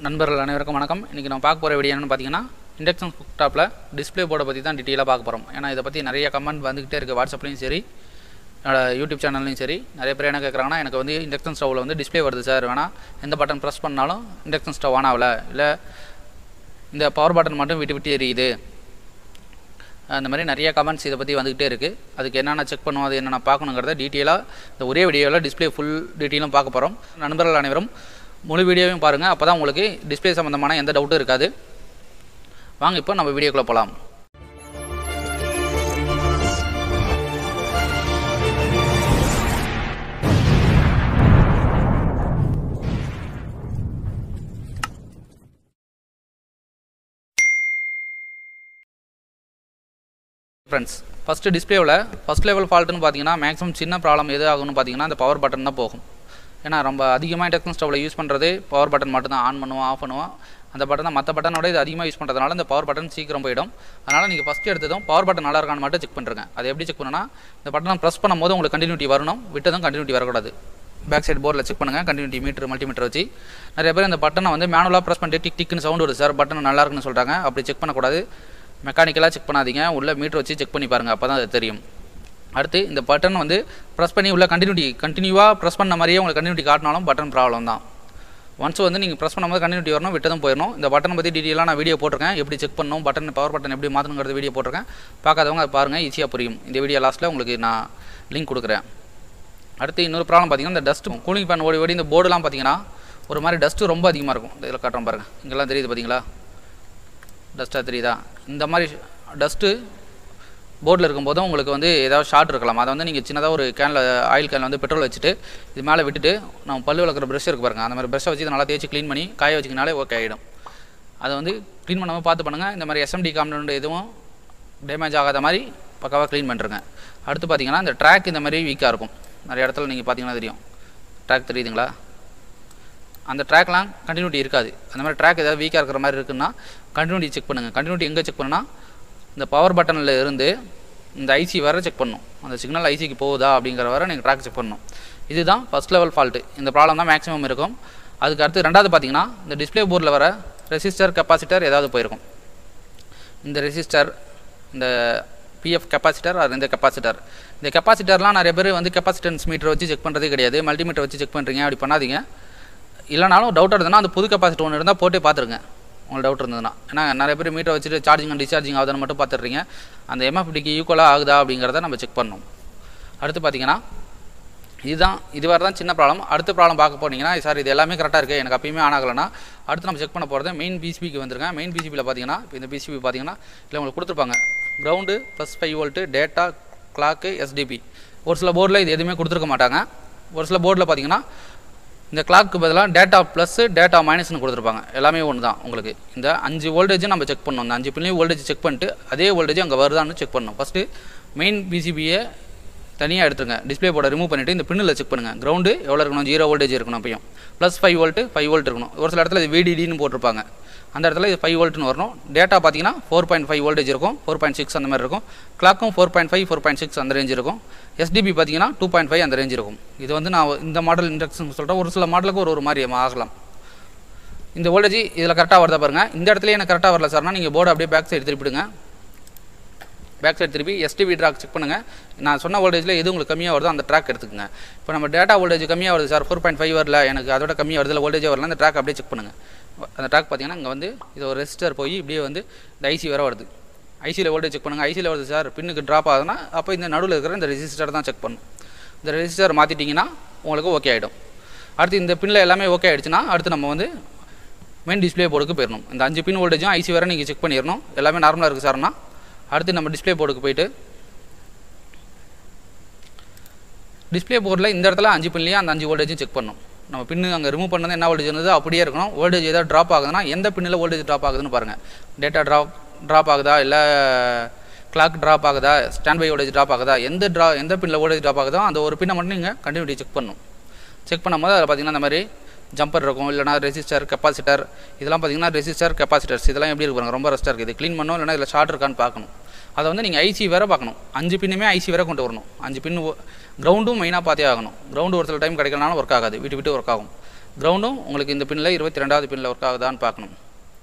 நண்பர்கள் அனைவருக்கும் வணக்கம் இன்றைக்கி நம்ம பார்க்க போகிற வீடியோ என்னென்னு பார்த்தீங்கன்னா இண்டக்ஷன் குக்டாப்பில் டிஸ்ப்ளே போர்டை பற்றி தான் டீட்டெயிலாக பார்க்க போகிறோம் ஏன்னா இதை பற்றி நிறைய கமெண்ட் வந்துக்கிட்டே இருக்குது வாட்ஸ்அப்லேயும் சரி என்னோட யூடியூப் சேனல்லையும் சரி நிறைய பேர் என்ன கேட்குறாங்கன்னா எனக்கு வந்து இண்டக்ஷன் ஸ்டவ்வில் வந்து டிஸ்ப்ளே வருது சார் வேணால் எந்த பட்டன் ப்ரெஸ் பண்ணாலும் இண்டக்ஷன் ஸ்டவ் ஆன் ஆகல இல்லை இந்த பவர் பட்டன் மட்டும் விட்டு விட்டு எரியுது அந்த மாதிரி நிறைய கமெண்ட்ஸ் இதை பற்றி வந்துக்கிட்டே இருக்குது அதுக்கு என்னென்ன செக் பண்ணுவோம் அது என்னென்ன பார்க்கணுங்கிறத டீட்டெயிலாக இந்த ஒரே வீடியோவில் டிஸ்ப்ளே ஃபுல் டீட்டெயிலும் பார்க்க போகிறோம் நண்பர்கள் அனைவரும் முழு வீடியோவையும் பாருங்கள் அப்போ தான் உங்களுக்கு டிஸ்ப்ளே சம்மந்தமான எந்த டவுட்டும் இருக்காது வாங்க இப்போ நம்ம வீடியோக்குள்ளே போகலாம் ஃப்ரெண்ட்ஸ் ஃபஸ்ட்டு டிஸ்பிளேவில் ஃபஸ்ட் லெவல் ஃபால்ட்டுன்னு பார்த்தீங்கன்னா மேக்ஸிமம் சின்ன ப்ராப்ளம் எது ஆகும்னு பார்த்தீங்கன்னா அந்த பவர் பட்டன் தான் போகும் ஏன்னா ரொம்ப அதிகமாக இண்டக்ஷன் ஸ்டவ்வில் யூஸ் பண்ணுறது பவர் பட்டன் மட்டும் தான் ஆன் பண்ணுவோம் ஆஃப் பண்ணுவோம் அந்த பட்டன் தான் மற்ற பட்டனோட இது அதிகமாக யூஸ் பண்ணுறதுனால இந்த பவர் பட்டன் சீக்கிரம் போயிடும் அதனால் நீங்கள் ஃபஸ்ட்டு எடுத்ததும் பவர் பட்டன் நல்லா இருக்கான்னு மட்டும் செக் பண்ணுறேங்க அது எப்படி செக் பண்ணுன்னா இந்த பட்டனை ப்ரெஸ் பண்ணும்போது உங்களுக்கு கண்டினியூட்டி வரணும் விட்டதும் கண்டினியூட்டி வரக்கூடாது பேக் சைடு போர்டில் செக் பண்ணுங்கள் கண்டினியூட்டி மீட்டர் மல்டிமீட்டர் வச்சு நிறைய பேர் இந்த பட்டனை வந்து மேனுவலாக ப்ரெஸ் பண்ணிட்டு டிக் டிக்னு சவுண்ட் வருது சார் பட்டன் நல்லா இருக்குன்னு சொல்கிறாங்க அப்படி செக் பண்ணக்கூடாது மெக்கானிக்கலாக செக் பண்ணாதீங்க உள்ள மீட்டர் வச்சு செக் பண்ணி பாருங்கள் அப்போ தான் அது தெரியும் அடுத்து இந்த பட்டன் வந்து ப்ரெஸ் பண்ணி உள்ள கண்டினியூட்டி கண்டினியூவாக ப்ரெஸ் பண்ண மாதிரியே உங்களுக்கு கண்டினியூட்டி காட்டினாலும் பட்டன் ப்ராப்ளம் தான் ஒன்ஸ் வந்து நீங்கள் ப்ரெஸ் பண்ணும்போது கண்டினியூட்டி வரணும் விட்டதும் போயிடணும் இந்த பட்டன் பற்றி டீட்டெயிலாக நான் வீடியோ போட்டிருக்கேன் எப்படி செக் பண்ணணும் பட்டன் பவர் பட்டன் எப்படி மாற்றணுங்கிறது வீடியோ போட்டிருக்கேன் பார்க்காதவங்க அதை பாருங்கள் ஈஸியாக புரியும் இந்த வீடியோ லாஸ்ட்டில் உங்களுக்கு நான் லிங்க் கொடுக்குறேன் அடுத்து இன்னொரு ப்ராப்ளம் பார்த்தீங்கன்னா இந்த டஸ்ட் கூலிங் ஃபேன் ஓடி ஓடி இந்த போர்டுலாம் பார்த்தீங்கன்னா ஒரு மாதிரி டஸ்ட்டு ரொம்ப அதிகமாக இருக்கும் இந்த இதில் காட்டுறோம் பாருங்கள் இங்கெல்லாம் தெரியுது பார்த்தீங்களா டஸ்ட்டாக தெரியுதா இந்த மாதிரி டஸ்ட்டு போர்டில் இருக்கும்போதும் உங்களுக்கு வந்து ஏதாவது ஷார்ட் இருக்கலாம் அதை வந்து நீங்கள் சின்னதாக ஒரு கேனில் ஆயில் கேனில் வந்து பெட்ரோல் வச்சுட்டு இது மேலே விட்டுட்டு நம்ம பல்லு விளக்குற ப்ரெஷ் இருக்கு பாருங்கள் அந்த மாதிரி ப்ரெஷ்ஷை வச்சு இதை நல்லா தேய்ச்சி க்ளீன் பண்ணி காய வச்சிங்கனாலே ஓகே ஆகிடும் அதை வந்து க்ளீன் பண்ணாமல் பார்த்து பண்ணுங்கள் இந்த மாதிரி எஸ்எம்டி காம்பனண்ட் எதுவும் டேமேஜ் ஆகாத மாதிரி பக்காவாக க்ளீன் பண்ணுறங்க அடுத்து பார்த்தீங்கன்னா இந்த ட்ராக் இந்த மாதிரி வீக்காக இருக்கும் நிறைய இடத்துல நீங்கள் பார்த்தீங்கன்னா தெரியும் ட்ராக் தெரியுதுங்களா அந்த ட்ராக்லாம் கண்டினியூட்டி இருக்காது அந்த மாதிரி ட்ராக் ஏதாவது வீக்காக இருக்கிற மாதிரி இருக்குன்னா கண்டினியூட்டி செக் பண்ணுங்கள் கண்டினியூட்டி எங்கே செக் பண்ணுன்னா இந்த பவர் பட்டனில் இருந்து இந்த ஐசி வர செக் பண்ணணும் அந்த சிக்னல் ஐசிக்கு போகுதா அப்படிங்கிற வர நீங்கள் ட்ராக் செக் பண்ணணும் இதுதான் ஃபஸ்ட் லெவல் ஃபால்ட்டு இந்த ப்ராப்ளம் தான் மேக்ஸிமம் இருக்கும் அதுக்கு அடுத்து ரெண்டாவது பார்த்தீங்கன்னா இந்த டிஸ்பிளே போர்டில் வர ரெசிஸ்டர் கெப்பாசிட்டர் ஏதாவது போயிருக்கும் இந்த ரெசிஸ்டர் இந்த பிஎஃப் கெப்பாசிட்டர் அது இந்த கெப்பாசிட்டர் இந்த கெப்பாசிட்டர்லாம் நிறைய பேர் வந்து கெப்பாசிட்டன்ஸ் மீட்டர் வச்சு செக் பண்ணுறதே கிடையாது மல்டிமீட்டர் வச்சு செக் பண்ணுறீங்க அப்படி பண்ணாதீங்க இல்லைனாலும் டவுட் இருந்ததுன்னா அந்த புது கெப்பாசிட்டி ஒன்று இருந்தால் போட்டே பார்த்துருங்க உங்களுக்கு டவுட் இருந்ததுன்னா ஏன்னா நிறைய பேர் மீட்டர் வச்சுட்டு சார்ஜிங் அண்ட் டிஸ்சார்ஜிங் ஆகுதுன்னு மட்டும் பார்த்துடுறீங்க அந்த எம்எஃப்டிக்கு ஈக்குவலாக ஆகுதா அப்படிங்கிறத நம்ம செக் பண்ணணும் அடுத்து பார்த்தீங்கன்னா இதுதான் இதுவரை தான் சின்ன ப்ராப்ளம் அடுத்த ப்ராப்ளம் பார்க்க போனீங்கன்னா சார் இது எல்லாமே கரெக்டாக இருக்குது எனக்கு அப்பயுமே ஆன் ஆகலைன்னா அடுத்து நம்ம செக் பண்ண போகிறது மெயின் பிசிபிக்கு வந்துருங்க மெயின் பிசிபியில் பார்த்தீங்கன்னா இப்போ இந்த பிசிபி பார்த்தீங்கன்னா இல்லை உங்களுக்கு கொடுத்துருப்பாங்க ground plus five volt data clock STB ஒரு சில போர்டில் இது எதுவுமே கொடுத்துருக்க மாட்டாங்க ஒரு சில போர்டில் பார்த்தீங்கன்னா இந்த கிளாக்கு பதிலாக டேட்டா ப்ளஸ்ஸு டேட்டா மைனஸ்னு கொடுத்துருப்பாங்க எல்லாமே ஒன்று தான் உங்களுக்கு இந்த அஞ்சு வோல்டேஜும் நம்ம செக் பண்ணணும் இந்த அஞ்சு பின்லையும் வோல்டேஜ் செக் பண்ணிட்டு அதே வோல்டேஜ் அங்கே வருதான்னு செக் பண்ணணும் ஃபஸ்ட்டு மெயின் பிசிபியை தனியாக எடுத்துருங்க டிஸ்பிளே போர்டை ரிமூவ் பண்ணிவிட்டு இந்த பின்னில் செக் பண்ணுங்கள் கிரவுண்டு எவ்வளோ இருக்கணும் ஜீரோ வோல்டேஜ் இருக்கணும் அப்பயும் plus five volt five volt இருக்கணும் ஒரு சில இடத்துல இது விடிடின்னு போட்டிருப்பாங்க அந்த இடத்துல இது ஃபைவ் வோல்ட்னு வரணும் டேட்டா பார்த்தீங்கன்னா ஃபோர் பாயிண்ட் ஃபைவ் வோல்டேஜ் இருக்கும் ஃபோர் பாயிண்ட் சிக்ஸ் அந்த மாதிரி இருக்கும் கிளாக்கும் four point five four point six அந்த ரேஞ்ச் இருக்கும் எஸ்டிபி பார்த்தீங்கன்னா டூ பாயிண்ட் ஃபைவ் அந்த ரேஞ்ச் இருக்கும் இது வந்து நான் இந்த மாடல் இண்டக்ஷன் சொல்கிறேன் ஒரு சில மாடலுக்கு ஒரு ஒரு மாதிரி ஆகலாம் இந்த வோல்டேஜ் இதில் கரெக்டாக வருதா பாருங்கள் இந்த இடத்துல எனக்கு கரெக்டாக வரல சார்னா நீங்கள் போர்டு அப்படியே பேக் சைடு திருப்பிடுங்க பேக் சைடு திருப்பி எஸ்டிபி ட்ராக் செக் பண்ணுங்கள் நான் சொன்ன வோல்டேஜில் எது உங்களுக்கு கம்மியாக வருதோ அந்த ட்ராக் எடுத்துக்கங்க இப்போ நம்ம டேட்டா வோல்டேஜ் கம்மியாக வருது சார் ஃபோர் பாயிண்ட் ஃபைவ் வரல எனக்கு அதோட கம்மியாக வருது இல்லை வோல்டேஜே வரல அந்த ட்ராக் அப்படியே செக் பண்ணுங்கள் அந்த ட்ராக் பார்த்தீங்கன்னா இங்கே வந்து இது ஒரு ரெசிஸ்டர் போய் இப்படியே வந்து இந்த ஐசி வர வருது ஐசியில் வோல்டேஜ் செக் பண்ணுங்கள் ஐசியில் வருது சார் பின்னுக்கு ட்ராப் ஆகுதுன்னா அப்போ இந்த நடுவில் இருக்கிற இந்த ரெசிஸ்டர் தான் செக் பண்ணணும் இந்த ரெசிஸ்டர் மாற்றிட்டிங்கன்னா உங்களுக்கு ஓகே ஆகிடும் அடுத்து இந்த பின்னில் எல்லாமே ஓகே ஆகிடுச்சுன்னா அடுத்து நம்ம வந்து மெயின் டிஸ்பிளே போர்டுக்கு போயிடணும் இந்த அஞ்சு பின் வோல்டேஜும் ஐசி வர நீங்கள் செக் பண்ணிடணும் எல்லாமே நார்மலாக இருக்குது சார்னா அடுத்து நம்ம டிஸ்பிளே போர்டுக்கு போயிட்டு டிஸ்பிளே போர்டில் இந்த இடத்துல அஞ்சு பின்லேயே அந்த அஞ்சு வோல்டேஜும் செக் பண்ணணும் நம்ம பின்னு அங்கே ரிமூவ் பண்ணது என்ன வோல்டேஜ் இருந்தது அப்படியே இருக்கணும் வோல்டேஜ் ஏதாவது ட்ராப் ஆகுதுன்னா எந்த பின்னில் வோல்டேஜ் ட்ராப் ஆகுதுன்னு பாருங்கள் டேட்டா ட்ராப் ட்ராப் ஆகுதா இல்லை கிளாக் ட்ராப் ஆகுதா ஸ்டாண்ட் பை வோல்டேஜ் ட்ராப் ஆகுதா எந்த ட்ரா எந்த பின்னில் வோல்டேஜ் ட்ராப் ஆகுதோ அந்த ஒரு பின்னை மட்டும் நீங்கள் கண்டினியூட்டி செக் பண்ணணும் செக் பண்ணும்போது அதில் பார்த்தீங்கன்னா இந்த மாதிரி ஜம்பர் இருக்கும் இல்லைனா ரெசிஸ்டர் கெப்பாசிட்டர் இதெல்லாம் பார்த்தீங்கன்னா ரெசிஸ்டர் கெப்பாசிட்டர்ஸ் இதெல்லாம் எப்படி இருக்கு பாருங்க ரொம்ப ரெஸ்ட்டாக இருக்குது இது க்ளீன் பண்ணணும் இல்லைனா இதில் ஷார்ட் இருக்கான்னு பார்க்கணும் அதை வந்து நீங்கள் ஐசி வேறு பார்க்கணும் அஞ்சு பின்னுமே ஐசி வேறு கொண்டு வரணும் அஞ்சு பின் கிரவுண்டும் மெயினாக பார்த்தே ஆகணும் கிரவுண்டு ஒரு சில டைம் கிடைக்கலனாலும் ஒர்க் ஆகாது விட்டு விட்டு ஒர்க் ஆகும் கிரவுண்டும் உங்களுக்கு இந்த பின்னில் இருபத்தி ரெண்டாவது பின்னில் ஒர்க் ஆகுதான்னு பார்க்கணும்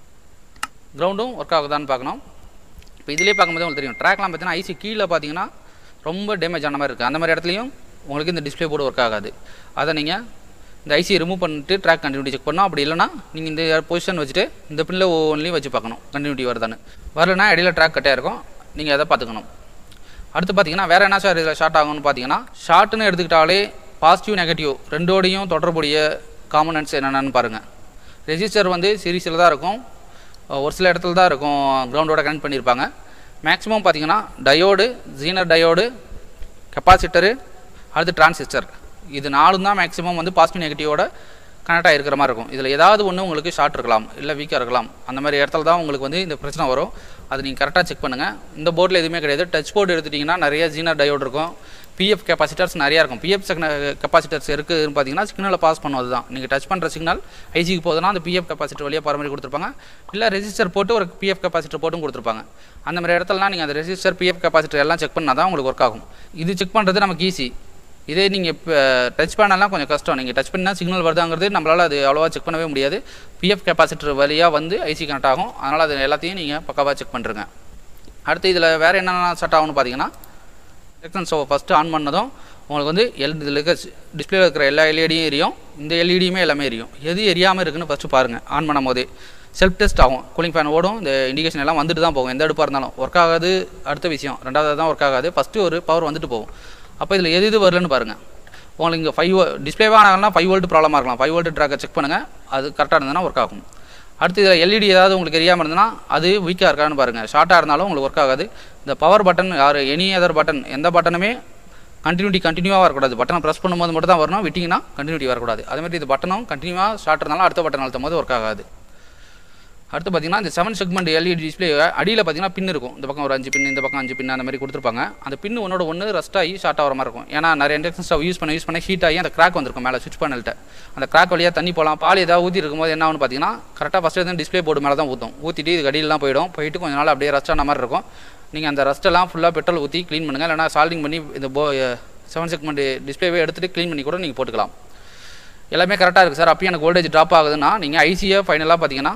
கிரவுண்டும் ஒர்க் ஆகுதான்னு பார்க்கணும் இப்போ இதிலே பார்க்கும்போது உங்களுக்கு தெரியும் ட்ராக்லாம் பார்த்தீங்கன்னா ஐசி கீழே பார்த்தீங்கன்னா ரொம்ப டேமேஜ் ஆன மாதிரி இருக்குது அந்த மாதிரி இடத்துலையும் உங்களுக்கு இந்த டிஸ்ப்ளே போர்டு ஒர்க் ஆகாது அதை நீங்கள் இந்த ஐசியை ரிமூவ் பண்ணிட்டு ட்ராக் கண்டினியூட்டி செக் பண்ணோம் அப்படி இல்லைனா நீங்கள் இந்த பொசிஷன் வச்சுட்டு இந்த பின்னில் ஒவ்வொன்றிலையும் வச்சு பார்க்கணும் கண்டினியூட்டி வருதான்னு வரலனா இடையில ட்ராக் கட்டாக இருக்கும் நீங்கள் அதை பார்த்துக்கணும் அடுத்து பார்த்தீங்கன்னா வேறு என்ன சார் இதில் ஷார்ட் ஆகும்னு பார்த்தீங்கன்னா ஷார்ட்னு எடுத்துக்கிட்டாலே பாசிட்டிவ் நெகட்டிவ் ரெண்டோடையும் தொடர்புடைய காம்பனன்ட்ஸ் என்னென்னு பாருங்கள் ரெஜிஸ்டர் வந்து சீரீஸில் தான் இருக்கும் ஒரு சில இடத்துல தான் இருக்கும் கிரவுண்டோட கனெக்ட் பண்ணியிருப்பாங்க மேக்ஸிமம் பார்த்தீங்கன்னா டயோடு ஜீனர் டயோடு கெப்பாசிட்டரு அடுத்து டிரான்சிஸ்டர் இது நாலும் தான் மேக்ஸிமம் வந்து பாசிட்டிவ் நெகட்டிவோட கனெக்ட் ஆகிருக்கிற மாதிரி இருக்கும் இதில் ஏதாவது ஒன்று உங்களுக்கு ஷார்ட் இருக்கலாம் இல்லை வீக்காக இருக்கலாம் அந்த மாதிரி இடத்துல தான் உங்களுக்கு வந்து இந்த பிரச்சனை வரும் அது நீங்கள் கரெக்டாக செக் பண்ணுங்கள் இந்த போர்டில் எதுவுமே கிடையாது டச் போர்டு எடுத்துட்டிங்கன்னா நிறைய ஜீனர் டயோடு இருக்கும் பிஎஃப் கெப்பாசிட்டர்ஸ் நிறையா இருக்கும் பிஎஃப் கெப்பாசிட்டர்ஸ் இருக்குதுன்னு பார்த்தீங்கன்னா சிக்னலை பாஸ் பண்ணுவது தான் நீங்கள் டச் பண்ணுற சிக்னல் ஐசிக்கு போகுதுன்னா அந்த பிஎஃப் கெப்பாசிட்டர் வழியாக போகிற மாதிரி கொடுத்துருப்பாங்க இல்லை ரெஜிஸ்டர் போட்டு ஒரு பிஎஃப் கெப்பாசிட்டர் போட்டும் கொடுத்துருப்பாங்க அந்த மாதிரி இடத்துலலாம் நீங்கள் அந்த ரெஜிஸ்டர் பிஎஃப் கெப்பாசிட்டர் எல்லாம் செக் பண்ணால் தான் உங்களுக்கு ஒர்க் ஆகும் இது செக் பண்ணுறது நமக்கு ஈஸி இதே நீங்கள் இப்போ டச் பண்ணலாம் கொஞ்சம் கஷ்டம் நீங்கள் டச் பண்ணால் சிக்னல் வருதாங்கிறது நம்மளால் அது அவ்வளோவா செக் பண்ணவே முடியாது பிஎஃப் கெப்பாசிட்டர் வழியாக வந்து ஐசி கனெக்ட் ஆகும் அதனால் அது எல்லாத்தையும் நீங்கள் பக்காவாக செக் பண்ணுறங்க அடுத்து இதில் வேறு என்னென்ன செட் ஆகும்னு பார்த்தீங்கன்னா இண்டக்ஷன் ஸ்டவ் ஃபஸ்ட்டு ஆன் பண்ணதும் உங்களுக்கு வந்து எல் இதில் இருக்க டிஸ்பிளேல இருக்கிற எல்லா எல்இடியும் எரியும் இந்த எல்இடியுமே எல்லாமே எரியும் எது எரியாமல் இருக்குன்னு ஃபஸ்ட்டு பாருங்கள் ஆன் பண்ணும் போதே செல்ஃப் டெஸ்ட் ஆகும் கூலிங் ஃபேன் ஓடும் இந்த இண்டிகேஷன் எல்லாம் வந்துட்டு தான் போகும் எந்த அடுப்பாக இருந்தாலும் ஒர்க் ஆகாது அடுத்த விஷயம் ரெண்டாவது தான் ஒர்க் ஆகாது ஃபஸ்ட்டு ஒரு பவர் வந்துட்டு போகும் அப்போ இதில் எது இது வரலன்னு பாருங்கள் உங்களுக்கு இங்கே ஃபைவ் டிஸ்பிளேவாக ஆனாங்கன்னா ஃபைவ் வோல்ட் ப்ராப்ளமாக இருக்கலாம் ஃபைவ் வோல்ட் ட்ராக்கை செக் பண்ணுங்கள் அது கரெக்டாக இருந்ததுன்னா ஒர்க் ஆகும் அடுத்து இதில் எல்இடி ஏதாவது உங்களுக்கு எரியாமல் இருந்ததுன்னா அது வீக்காக இருக்கான்னு பாருங்கள் ஷார்ட்டாக இருந்தாலும் உங்களுக்கு ஒர்க் ஆகாது இந்த power button or any other button எந்த பட்டனுமே கண்டினியூட்டி கண்டினியூவாக வரக்கூடாது பட்டனை ப்ரெஸ் பண்ணும்போது மட்டும் தான் வரணும் விட்டிங்கன்னா கண்டினியூட்டி வரக்கூடாது அதே மாதிரி இது பட்டனும் கண்டினியூவாக ஷார்ட் இருந்தாலும் அடுத்த பட்டன் அழுத்தும் போது ஒர்க் ஆகாது அடுத்து பார்த்தீங்கன்னா இந்த செவன் செக்மெண்ட் எல்இடி டிஸ்பிளே அடியில் பார்த்தீங்கன்னா பின் இருக்கும் இந்த பக்கம் ஒரு அஞ்சு பின் இந்த பக்கம் அஞ்சு பின் அந்த மாதிரி கொடுத்துருப்பாங்க அந்த பின் ஒன்னோட ஒன்று ரஸ்ட் ஆகி ஷார்ட் ஆகிற மாதிரி இருக்கும் ஏன்னா நிறைய இண்டக்ஷன் ஸ்டவ் யூஸ் பண்ண யூஸ் பண்ண ஹீட் ஆகி அந்த கிராக் வந்திருக்கும் மேலே சுவிச் பேனல்கிட்ட அந்த கிராக் வழியாக தண்ணி போகலாம் பால் ஏதாவது ஊற்றி இருக்கும்போது என்ன ஆகும்னு பார்த்தீங்கன்னா கரெக்டாக ஃபஸ்ட்டு வந்து டிஸ்பிளே போர்டு மேலே தான் ஊற்றும் ஊற்றிட்டு இது அடியிலாம் போயிடும் போயிட்டு கொஞ்ச நாள் அப்படியே ரஸ்ட் ஆன மாதிரி இருக்கும் நீங்கள் அந்த ரஸ்ட்டெல்லாம் ஃபுல்லாக பெட்ரோல் ஊற்றி க்ளீன் பண்ணுங்கள் இல்லைனா சால்டிங் பண்ணி இந்த போ செவன் செக்மெண்ட் டிஸ்பிளேவே எடுத்துகிட்டு க்ளீன் பண்ணி கூட நீங்கள் போட்டுக்கலாம் எல்லாமே கரெக்டாக இருக்குது சார் அப்பயும் எனக்கு வோல்டேஜ் ட்ராப் ஆகுதுன்னா நீங்கள் ஐசியை ஃபைனலாக பார்த்தீங்கன்னா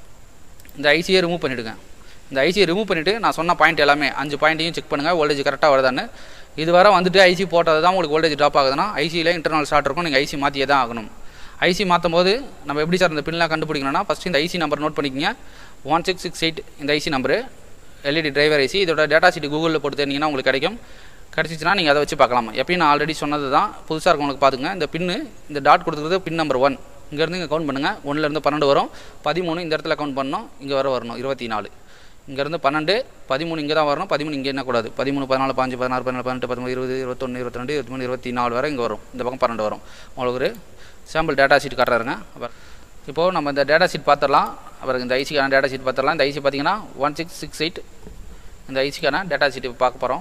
இந்த ஐசியை ரிமூவ் பண்ணிவிடுங்க இந்த ஐசியை ரிமூவ் பண்ணிவிட்டு நான் சொன்ன பாயிண்ட் எல்லாமே அஞ்சு பாயிண்ட்டையும் செக் பண்ணுங்கள் வோல்டேஜ் கரெக்டாக வருதான்னு இது வரை வந்துட்டு ஐசி போட்டது தான் உங்களுக்கு வோல்டேஜ் ட்ராப் ஆகுதுன்னா ஐசியில் இன்டர்னல் ஷார்ட் இருக்கும் நீங்கள் ஐசி மாற்றியே தான் ஆகணும் ஐசி மாற்றும் போது நம்ம எப்படி சார் இந்த பின்லாம் கண்டுபிடிக்கணும்னா ஃபஸ்ட்டு இந்த ஐசி நம்பர் நோட் பண்ணிக்கங்க ஒன் சிக்ஸ் சிக்ஸ் எயிட் இந்த IC number LED driver IC இதோட டேட்டா சீட் கூகுளில் போட்டு தெரிஞ்சிங்கன்னா உங்களுக்கு கிடைக்கும் கிடச்சிச்சின்னா நீங்கள் அதை வச்சு பார்க்கலாம் எப்பயும் நான் ஆல்ரெடி சொன்னது தான் புதுசாக இருக்கவங்களுக்கு பார்த்துங்க இந்த பின்னு இந்த டாட் கொடுத்துருக்கிறது பின் நம்பர் ஒன் இங்கேருந்து இங்கே கவுண்ட் பண்ணுங்கள் ஒன்றுலேருந்து பன்னெண்டு வரும் பதிமூணு இந்த இடத்துல கவுண்ட் பண்ணணும் இங்கே வர வரணும் இருபத்தி நாலு இங்கேருந்து பன்னெண்டு பதிமூணு இங்கே தான் வரணும் பதிமூணு இங்கே என்னக்கூடாது பதிமூணு பதினாலு பாஞ்சு பதினாறு பதினாலு பதினெட்டு பதிமூணு இருபது இருபத்தொன்று இருபத்திரெண்டு இருபத்தி மூணு இருபத்தி நாலு வரை இங்கே வரும் இந்த பக்கம் பன்னெண்டு வரும் உங்களுக்கு ஒரு சாம்பிள் டேட்டா ஷீட் காட்டுறாருங்க அப்புறம் இப்போது நம்ம இந்த டேட்டா ஷீட் பார்த்துடலாம் அப்புறம் இந்த ஐசிக்கான டேட்டா ஷீட் பார்த்துடலாம் இந்த ஐசி பார்த்தீங்கன்னா ஒன் சிக்ஸ் சிக்ஸ் எயிட் இந்த ஐசிக்கான டேட்டா ஷீட் பார்க்க போகிறோம்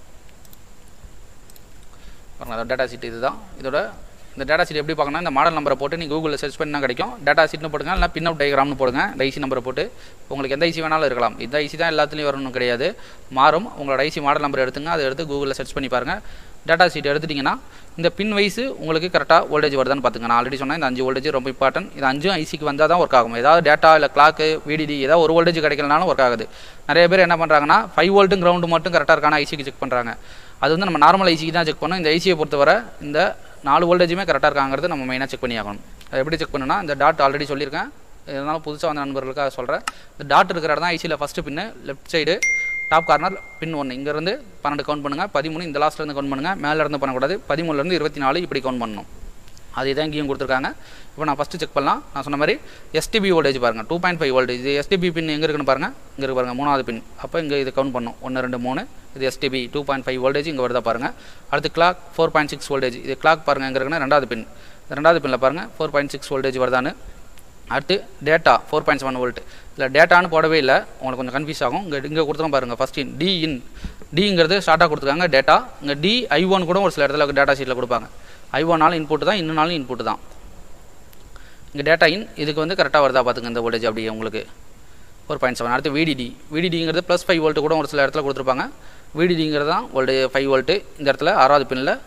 பாருங்கள் டேட்டா ஷீட் இதுதான் இதோட இந்த டேட்டா ஷீட் எப்படி பார்க்கணும் இந்த மாடல் நம்பரை போட்டு நீங்கள் கூகுளில் சர்ச் பண்ணால் கிடைக்கும் டேட்டா ஷீட்னு போடுங்க இல்லை பின் அவுட் டயக்ராம்னு போடுங்க இந்த ஐசி நம்பரை போட்டு உங்களுக்கு எந்த ஐசி வேணாலும் இருக்கலாம் இந்த ஐசி தான் எல்லாத்துலேயும் வரணும் கிடையாது மாறும் உங்களோட ஐசி மாடல் நம்பர் எடுத்துங்க அதை எடுத்து கூகுளில் சர்ச் பண்ணி பாருங்கள் டேட்டா ஷீட் எடுத்துட்டிங்கன்னா இந்த பின் வைஸு உங்களுக்கு கரெக்டாக வோல்டேஜ் வருதான்னு பார்த்துங்க நான் ஆல்ரெடி சொன்னேன் இந்த அஞ்சு வோல்டேஜ் ரொம்ப இம்பார்ட்டன்ட் இது அஞ்சும் ஐசிக்கு வந்தால் தான் ஒர்க் ஆகும் ஏதாவது டேட்டா இல்லை கிளாக்கு விடிடி ஏதாவது ஒரு வோல்டேஜ் கிடைக்கலனாலும் ஒர்க் ஆகுது நிறைய பேர் என்ன பண்ணுறாங்கன்னா ஃபைவ் வோல்ட்டும் கிரவுண்டு மட்டும் கரெக்டாக இருக்கான ஐசிக்கு செக் பண்ணுறாங்க அது வந்து நம்ம நார்மல் ஐசிக்கு தான் செக் பண்ணோம் இந்த ஐசியை பொறுத்தவரை இந்த நாலு வோல்டேஜுமே கரெக்டாக இருக்காங்கிறது நம்ம மெயினாக செக் பண்ணி ஆகணும் அது எப்படி செக் பண்ணுன்னா இந்த டாட் ஆல்ரெடி சொல்லியிருக்கேன் இருந்தாலும் புதுசாக வந்த நண்பர்களுக்காக சொல்கிறேன் இந்த டாட் இருக்கிற இடம் தான் ஐசியில் first pin left side top corner pin ஒன்று இங்கேருந்து பன்னெண்டு கவுண்ட் பண்ணுங்கள் பதிமூணு இந்த லாஸ்ட்லேருந்து கவுண்ட் பண்ணுங்கள் மேலேருந்து பண்ணக்கூடாது பதிமூணுலேருந்து இருபத்தி நாலு இப்படி கவுண்ட் பண்ணணும் அது இதான் இங்கேயும் கொடுத்துருக்காங்க இப்போ நான் ஃபஸ்ட்டு செக் பண்ணலாம் நான் சொன்ன மாதிரி எஸ்டிபி வோல்டேஜ் பாருங்கள் டூ பாயிண்ட் ஃபைவ் வோல்டேஜ் இது எஸ்டிபி பின் எங்கே இருக்குன்னு பாருங்கள் இங்கே இருக்கு பாருங்கள் மூணாவது பின் அப்போ இங்கே இது கவுண்ட் பண்ணும் ஒன்று ரெண்டு மூணு இது STB two point five voltage இங்கே வருதா பாருங்கள் அடுத்து clock four point six voltage இது கிளாக் பாருங்கள் எங்கே இருக்குன்னா ரெண்டாவது பின் ரெண்டாவது பின்னில் பாருங்கள் ஃபோர் பாயிண்ட் சிக்ஸ் வோல்டேஜ் வருதான்னு அடுத்து data four point seven volt இல்லை டேட்டான்னு போடவே இல்லை உங்களுக்கு கொஞ்சம் கன்ஃபியூஸ் ஆகும் இங்கே இங்கே கொடுத்துரும் பாருங்கள் ஃபஸ்ட் இன் டி இன் டிங்கிறது ஷார்ட்டாக கொடுத்துருக்காங்க டேட்டா இங்கே டி ஐ ஒன் கூட ஒரு சில இடத்துல டேட்டா ஷீட்டில் கொடுப்பாங்க ஐ ஒன்னாலும் இன்புட் தான் இன்னும் இன்புட் தான் இங்கே டேட்டா இன் இதுக்கு வந்து கரெக்டாக வருதா பார்த்துங்க இந்த வோல்டேஜ் அப்படியே உங்களுக்கு ஃபோர் பாயிண்ட் செவன் அடுத்து விடிடி விடிடிங்கிறது ப்ளஸ் ஃபைவ் வோல்ட்டு கூட ஒரு சில இடத்துல கொடுத்துருப்பாங்க விடிடிங்கிறது தான் வோல்டேஜ் ஃபைவ் வோல்ட்டு இந்த இடத்துல ஆறாவது பின்னில்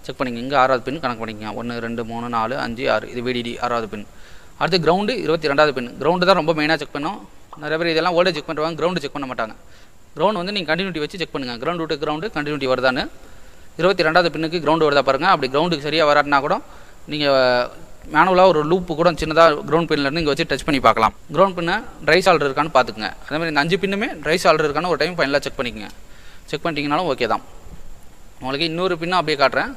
செக் பண்ணிங்க இங்கே ஆறாவது பின் கணக்கு பண்ணிக்கங்க ஒன்று ரெண்டு மூணு நாலு அஞ்சு ஆறு இது விடிடி ஆறாவது பின் அடுத்து கிரவுண்டு இருபத்தி ரெண்டாவது பின் கிரவுண்டு தான் ரொம்ப மெயினாக செக் பண்ணோம் நிறைய பேர் இதெல்லாம் வோல்டேஜ் செக் பண்ணுவாங்க கிரவுண்டு செக் பண்ண மாட்டாங்க கிரவுண்ட் வந்து நீங்கள் கண்டினியூட்டி வச்சு செக் பண்ணுங்கள் கிரவுண்ட் விட்டு கிரவுண்டு கண்டினியூட்டி வருதான்னு இருபத்தி ரெண்டாவது பின்னுக்கு கிரவுண்டு வருதா பாருங்கள் அப்படி கிரவுண்டுக்கு சரியாக வராட்டினா கூட நீங்கள் மேனுவலாக ஒரு லூப்பு கூட சின்னதாக கிரவுண்ட் பின்லேருந்து இங்கே வச்சு டச் பண்ணி பார்க்கலாம் கிரவுண்ட் பின்னை ட்ரை சால்டர் இருக்கான்னு பார்த்துக்குங்க அதே மாதிரி இந்த அஞ்சு பின்னுமே ட்ரை சால்டர் இருக்கான்னு ஒரு டைம் ஃபைனலாக செக் பண்ணிக்கங்க செக் பண்ணிட்டீங்கனாலும் ஓகே தான் உங்களுக்கு இன்னொரு பின்னும் அப்படியே காட்டுறேன்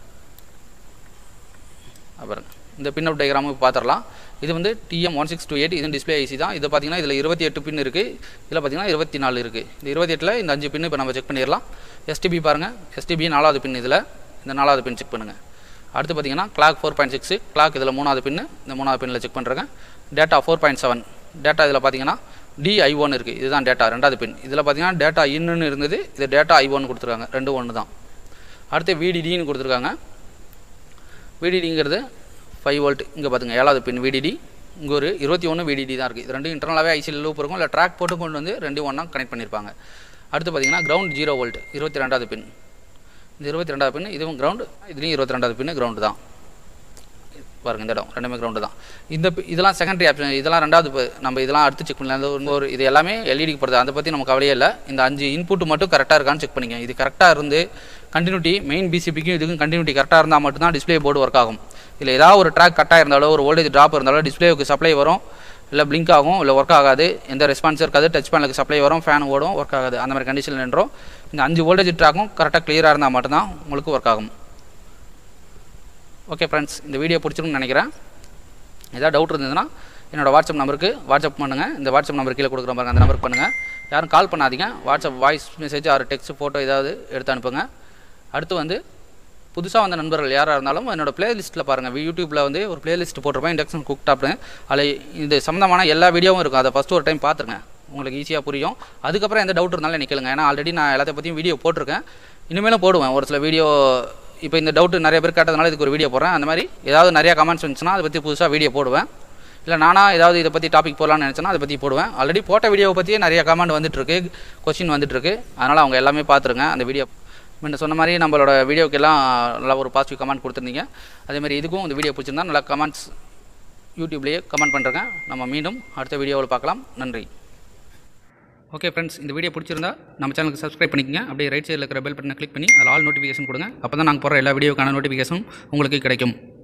அப்புறம் இந்த பின் அவுட் டயக்ராமும் பார்த்துடலாம் இது வந்து TM one six two eight இது டிஸ்பிளே ஐசி தான் இது பார்த்தீங்கன்னா இதில் இருபத்தி எட்டு பின் இருக்குது இதில் பார்த்தீங்கன்னா இருபத்தி நாலு இருக்குது இந்த இருபத்தி எட்டில் இந்த அஞ்சு பின் இப்போ நம்ம செக் பண்ணிடலாம் எஸ்டிபி பாருங்கள் எஸ்டிபி நாலாவது பின் இதில் இந்த நாலாவது பின் செக் பண்ணுங்கள் அடுத்து பார்த்தீங்கன்னா clock four point six clock இதில் மூணாவது பின்னு இந்த மூணாவது பின்னில் செக் பண்ணுறேங்க data four point seven data இதில் பார்த்தீங்கன்னா டிஐ ஒன் இருக்குது இதுதான் டேட்டா ரெண்டாவது பின் இதில் பார்த்தீங்கன்னா டேட்டா இன்னுன்னு இருந்தது இது டேட்டா ஐ ஒன் கொடுத்துருக்காங்க ரெண்டு ஒன்று தான் அடுத்து விடிடின்னு கொடுத்துருக்காங்க விடிடிங்கிறது ஃபைவ் வோல்ட் இங்கே பார்த்துங்க ஏழாவது பின் விடிடி இங்கே ஒரு இருபத்தி ஒன்று விடிடி தான் இருக்குது இது ரெண்டும் இன்டர்னலாகவே ஐசியில் லூப் இருக்கும் இல்லை ட்ராக் போட்டு கொண்டு வந்து ரெண்டு ஒன்றா கனெக்ட் பண்ணியிருப்பாங்க அடுத்து பார்த்தீங்கன்னா கிரவுண்ட் ஜீரோ வோல்ட் இருபத்தி ரெண்டாவது பின் இந்த இருபத்தி ரெண்டாவது பின் இதுவும் கிரவுண்டு இதுலேயும் இருபத்தி ரெண்டாவது பின் கிரவுண்டு தான் பாருங்க இந்த இடம் ரெண்டுமே கிரவுண்டு தான் இந்த பி- இதெல்லாம் செகண்டரி ஆப்ஷன் இதெல்லாம் ரெண்டாவது ப- நம்ம இதெல்லாம் அடுத்து செக் பண்ணலாம் இந்த ஒரு இது எல்லாமே எல்இடிக்கு போகிறது அதை பற்றி நம்ம கவலையே இல்லை இந்த அஞ்சு இன்புட் மட்டும் கரெக்டாக இருக்கான்னு செக் பண்ணிங்க இது கரெக்டாக இருந்து கண்டினியூட்டி மெயின் பிசிபிக்கும் இதுக்கும் கண்டினியூட்டி கரெக்டாக இருந்தால் மட்டும்தான் டிஸ்ப்ளே போர்டு ஒர்க் ஆகும் இல்லை ஏதாவது ஒரு ட்ராக் கட்டாக இருந்தாலோ ஒரு வோல்டேஜ் ட்ராப் இருந்தாலோ டிஸ்ப்ளேவுக்கு சப்ளை வரும் இல்லை பிளிங்க் ஆகும் இல்லை ஒர்க் ஆகாது எந்த ரெஸ்பான்ஸ் இருக்காது டச் பேனலுக்கு சப்ளை வரும் ஃபேன் ஓடும் ஒர்க் ஆகாது அந்த மாதிரி கண்டிஷனில் நின்றோம் இந்த அஞ்சு வோல்டேஜ் ட்ராக்கும் கரெக்டாக கிளியராக இருந்தால் மட்டும்தான் உங்களுக்கு ஒர்க் ஆகும் ஓகே ஃப்ரெண்ட்ஸ் இந்த வீடியோ பிடிச்சிருக்குன்னு நினைக்கிறேன் ஏதாவது டவுட் இருந்ததுன்னா என்னோட வாட்ஸ்அப் நம்பருக்கு வாட்ஸ்அப் பண்ணுங்கள் இந்த வாட்ஸ்அப் நம்பர் கீழே கொடுக்குற பாருங்க அந்த நம்பருக்கு பண்ணுங்கள் யாரும் கால் பண்ணாதீங்க WhatsApp voice message or text photo ஏதாவது எடுத்து அனுப்புங்க அடுத்து வந்து புதுசாக வந்த நண்பர்கள் யாராக இருந்தாலும் என்னோட பிளேலிஸ்ட்டில் பாருங்கள் யூடியூப்பில் வந்து ஒரு பிளேலிஸ்ட் போட்டிருப்பேன் இண்டக்ஷன் குக் டாப்னு அதில் இது சம்மந்தமான எல்லா வீடியோவும் இருக்கும் அதை ஃபஸ்ட்டு ஒரு டைம் பார்த்துருங்க உங்களுக்கு ஈஸியாக புரியும் அதுக்கப்புறம் எந்த டவுட் இருந்தாலும் நிற்கலுங்க ஏன்னா ஆல்ரெடி நான் எல்லாத்தையும் பற்றியும் வீடியோ போட்டிருக்கேன் இனிமேலும் போடுவேன் ஒரு சில வீடியோ இப்போ இந்த டவுட் நிறைய பேர் கேட்டதுனால இதுக்கு ஒரு வீடியோ போடுறேன் அந்த மாதிரி ஏதாவது நிறைய கமெண்ட்ஸ் வந்துச்சுன்னா அதை பற்றி புதுசாக வீடியோ போடுவேன் இல்லை நானாக ஏதாவது இதை பற்றி டாபிக் போடலாம்னு நினச்சேன்னா அதை பற்றி போடுவேன் ஆல்ரெடி போட்ட வீடியோவை பற்றியே நிறைய கமெண்ட் வந்துட்டுருக்கு கொஸ்டின் வந்துட்டுருக்கு அதனால் அவங்க எல்லாமே பார்த்துருங்க அந்த வீடியோ முன்ன சொன்ன மாதிரி நம்மளோட வீடியோக்கு எல்லாம் நல்லா ஒரு பாசிட்டிவ் கமெண்ட் கொடுத்துருந்தீங்க அதே மாதிரி இதுக்கும் இந்த வீடியோ பிடிச்சிருந்தா நல்லா கமெண்ட்ஸ் யூடியூப்லேயே கமெண்ட் பண்ணுறேங்க நம்ம மீண்டும் அடுத்த வீடியோவில் பார்க்கலாம் நன்றி ஓகே ஃப்ரெண்ட்ஸ் இந்த வீடியோ பிடிச்சிருந்தா நம்ம சேனலுக்கு சப்ஸ்கிரைப் பண்ணிக்கங்க அப்படியே ரைட் சைடில் இருக்கிற பெல் பட்டனை கிளிக் பண்ணி அதில் ஆல் நோட்டிஃபிகேஷன் கொடுங்க அப்போ தான் நாங்கள் போகிற எல்லா வீடியோக்கான நோட்டிஃபிகேஷன் உங்களுக்கு கிடைக்கும்